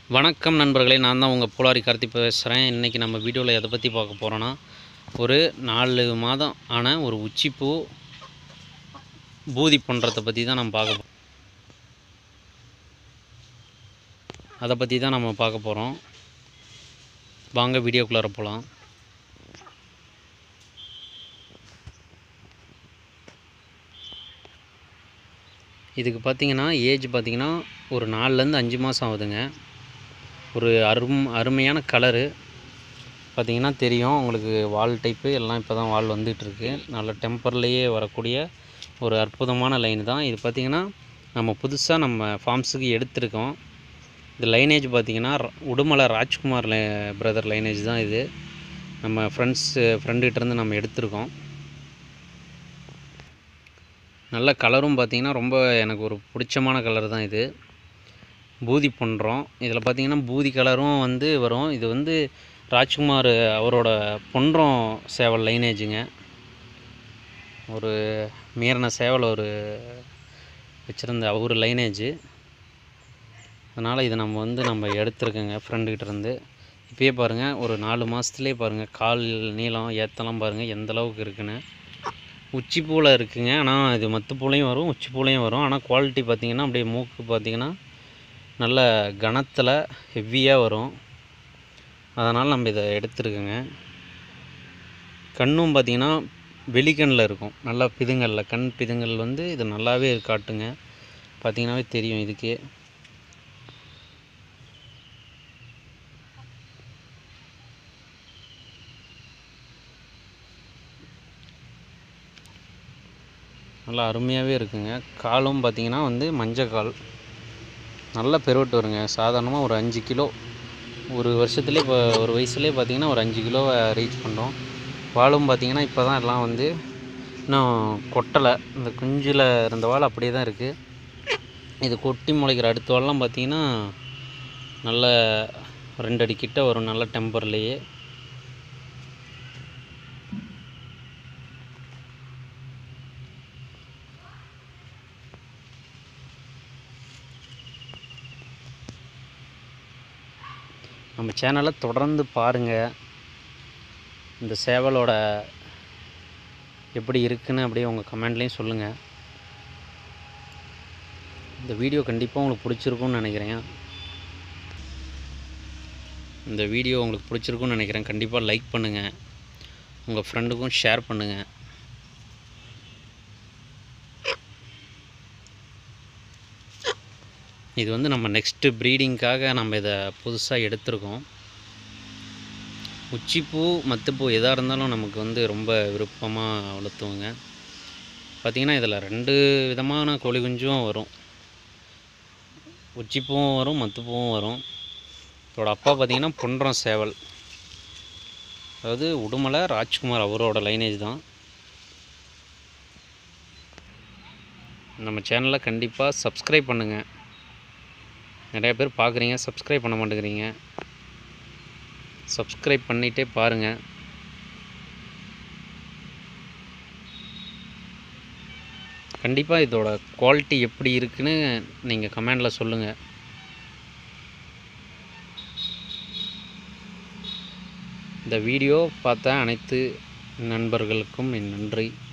வணக்கம் நண்பர்களே நான் தான் உங்கள் புலாரி கார்த்தி பேசுகிறேன் இன்றைக்கி நம்ம வீடியோவில் எதை பற்றி பார்க்க போகிறோன்னா ஒரு நாலு மாதம் ஆன ஒரு உச்சிப்பூ பூதி பண்ணுறதை பற்றி தான் நம்ம பார்க்க போ- அதை பற்றி தான் நம்ம பார்க்க போகிறோம் வாங்க வீடியோக்குள்ளார போகலாம் இதுக்கு பார்த்தீங்கன்னா ஏஜ் பார்த்தீங்கன்னா ஒரு நாலுலேருந்து அஞ்சு மாதம் ஆகுதுங்க ஒரு அரும் அருமையான கலரு பார்த்தீங்கன்னா தெரியும் உங்களுக்கு வால் டைப்பு எல்லாம் இப்போ தான் வால் வந்துகிட்ருக்கு நல்ல டெம்பர்லேயே வரக்கூடிய ஒரு அற்புதமான லைன் தான் இது பார்த்திங்கன்னா நம்ம புதுசாக நம்ம ஃபார்ம்ஸுக்கு எடுத்திருக்கோம் இது லைனேஜ் பார்த்திங்கன்னா ர- உடுமலை ராஜ்குமார் பிரதர் லைனேஜ் தான் இது நம்ம ஃப்ரெண்ட்ஸு ஃப்ரெண்டுகிட்டேருந்து நம்ம எடுத்திருக்கோம் நல்ல கலரும் பார்த்திங்கன்னா ரொம்ப எனக்கு ஒரு பிடிச்சமான கலர் தான் இது பூதி பண்ணுறோம் இதில் பார்த்தீங்கன்னா பூதி கலரும் வந்து வரும் இது வந்து ராஜ்குமார் அவரோட பொன்றம் சேவல் லைனேஜுங்க ஒரு மீறின சேவல் ஒரு வச்சுருந்த அவர் லைனேஜு அதனால் இது நம்ம வந்து நம்ம எடுத்துருக்கோங்க ஃப்ரெண்டுக்கிட்ட இருந்து இப்பயே பாருங்கள் ஒரு நாலு மாதத்துலேயே பாருங்கள் கால் நீளம் ஏத்தலாம் பாருங்கள் எந்த அளவுக்கு இருக்குன்னு உச்சி பூவில் இருக்குங்க ஆனால் இது மற்ற பூலையும் வரும் உச்சி பூலையும் வரும் ஆனால் குவாலிட்டி பார்த்தீங்கன்னா அப்படியே மூக்கு பார்த்தீங்கன்னா நல்ல கனத்தில் ஹெவியாக வரும் அதனால் நம்ம இதை எடுத்துருக்கோங்க கண்ணும் பார்த்திங்கன்னா வெளிக்கண்ணில் இருக்கும் நல்லா பிதுங்கல்ல கண் பிதுங்கல் வந்து இது நல்லாவே காட்டுங்க பார்த்தீங்கன்னாவே தெரியும் இதுக்கே நல்லா அருமையாகவே இருக்குங்க காலும் பார்த்திங்கன்னா வந்து மஞ்சள் கால் நல்ல பெருவட்டு வருங்க சாதாரணமாக ஒரு அஞ்சு கிலோ ஒரு வருஷத்துலேயே இப்போ ஒரு வயசுலேயே பார்த்தீங்கன்னா ஒரு அஞ்சு கிலோவை ரீச் பண்ணுறோம் வாழும் பார்த்தீங்கன்னா இப்போ தான் எல்லாம் வந்து இன்னும் கொட்டலை இந்த குஞ்சில் இருந்த வால் அப்படியே தான் இருக்குது இது கொட்டி முளைக்கிற அடுத்த வாழெலாம் பார்த்தீங்கன்னா நல்ல ரெண்டு அடி கிட்ட வரும் நல்ல டெம்பர்லேயே நம்ம சேனலை தொடர்ந்து பாருங்கள் இந்த சேவலோட எப்படி இருக்குன்னு அப்படியே உங்கள் கமெண்ட்லேயும் சொல்லுங்கள் இந்த வீடியோ கண்டிப்பாக உங்களுக்கு பிடிச்சிருக்கும்னு நினைக்கிறேன் இந்த வீடியோ உங்களுக்கு பிடிச்சிருக்கும்னு நினைக்கிறேன் கண்டிப்பாக லைக் பண்ணுங்கள் உங்கள் ஃப்ரெண்டுக்கும் ஷேர் பண்ணுங்கள் இது வந்து நம்ம நெக்ஸ்ட்டு ப்ரீடிங்க்காக நம்ம இதை புதுசாக எடுத்திருக்கோம் உச்சிப்பூ மத்துப்பூ எதாக இருந்தாலும் நமக்கு வந்து ரொம்ப விருப்பமாக வளர்த்துவோங்க பார்த்திங்கன்னா இதில் ரெண்டு விதமான கோழி குஞ்சும் வரும் உச்சிப்பூவும் வரும் மத்துப்பூவும் வரும் இதோட அப்பா பார்த்திங்கன்னா பொன்றம் சேவல் அதாவது உடுமலை ராஜ்குமார் அவரோட லைனேஜ் தான் நம்ம சேனலை கண்டிப்பாக சப்ஸ்கிரைப் பண்ணுங்கள் நிறைய பேர் பார்க்குறீங்க சப்ஸ்கிரைப் பண்ண மாட்டேங்கிறீங்க சப்ஸ்கிரைப் பண்ணிகிட்டே பாருங்கள் கண்டிப்பாக இதோட குவாலிட்டி எப்படி இருக்குன்னு நீங்கள் கமெண்டில் சொல்லுங்கள் இந்த வீடியோ பார்த்த அனைத்து நண்பர்களுக்கும் என் நன்றி